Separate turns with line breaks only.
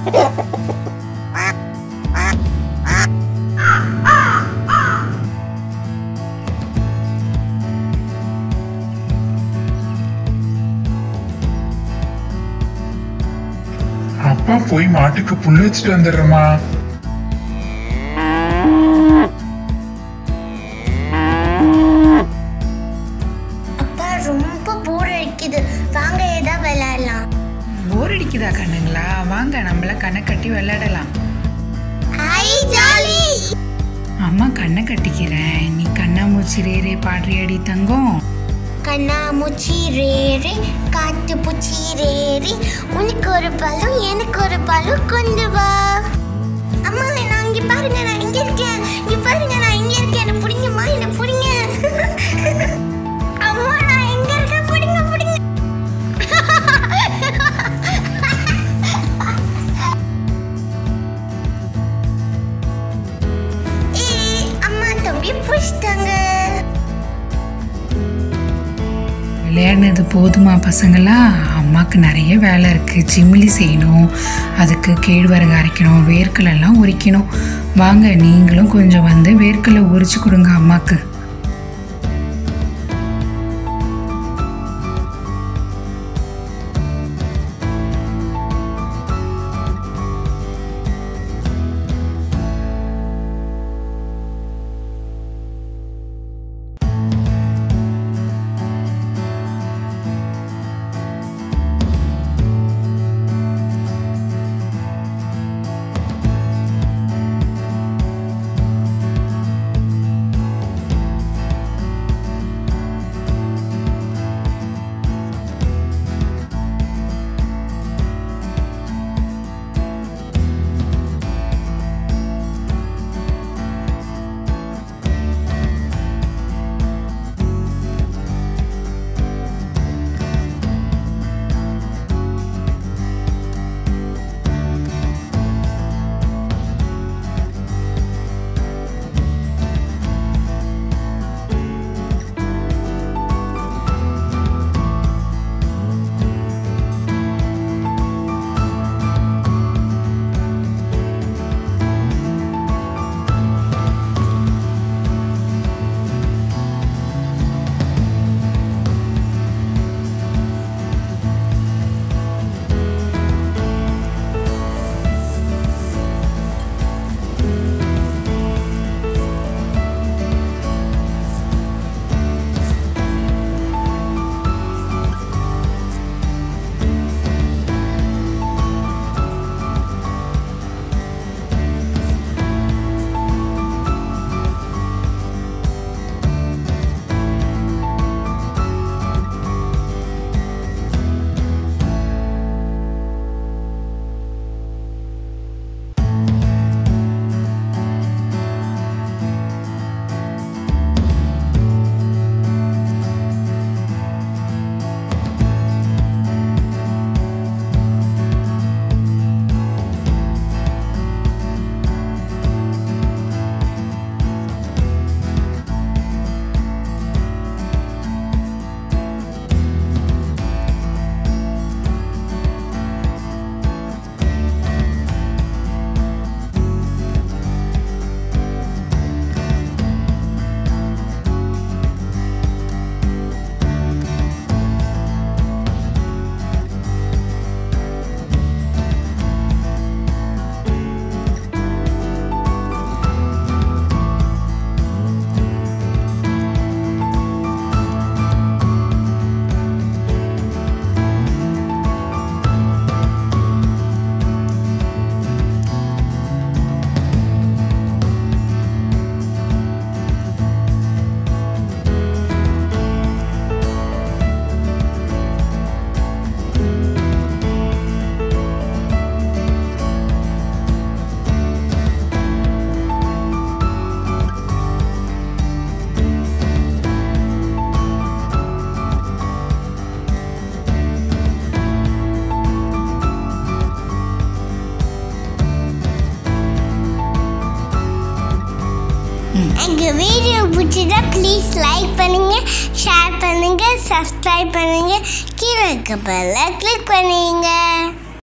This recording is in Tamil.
அப்பா போய் மாட்டுக்கு புல் வச்சுட்டு வந்துடுறேம்மா
அப்பா ரொம்ப போர் அடிக்குது வாங்க ஏதா விளையாடலாம்
போர் அடிக்குதா கண்ணுங்களா வாங்க நம்மள கண்ணை கட்டி விளையாடலாம்
ஐ ஜாலி
அம்மா கண்ணை கட்டிக்கிறேன் நீ கண்ணாமூச்சி ரேரே பாடுறியாடி தங்கம்
கண்ணாமூச்சி ரேரே காட்டு பூச்சி ரேரே உனக்கு ஒரு பழம் எனக்கு ஒரு பழம் கொண்டு வா அம்மா நான் இங்க பாருங்க நான் இங்க இருக்கேன் இங்க பாருங்க நான் இங்க இருக்கேன் என்ன புடிங்கம்மா என்ன புடிங்க அம்மா நான் எங்க இருக்கேன் புடிங்க புடிங்க ஏய் அம்மா தம்பி புடிச்சிட்டாங்க
விளையாடினது போதுமா பசங்களா அம்மாவுக்கு நிறைய வேலை இருக்குது சிமிலி செய்யணும் அதுக்கு கேழ்வரகு அரைக்கணும் வேர்க்கலை எல்லாம் உரிக்கணும் வாங்க நீங்களும் கொஞ்சம் வந்து வேர்க்கலை உரிச்சு கொடுங்க அம்மாவுக்கு
எங்க வீடியோ பிடிச்சதா ப்ளீஸ் லைக் பண்ணுங்க ஷேர் பண்ணுங்க சப்ஸ்கிரைப் பண்ணுங்க கீழே இருக்க பெல்ல கிளிக் பண்ணுங்க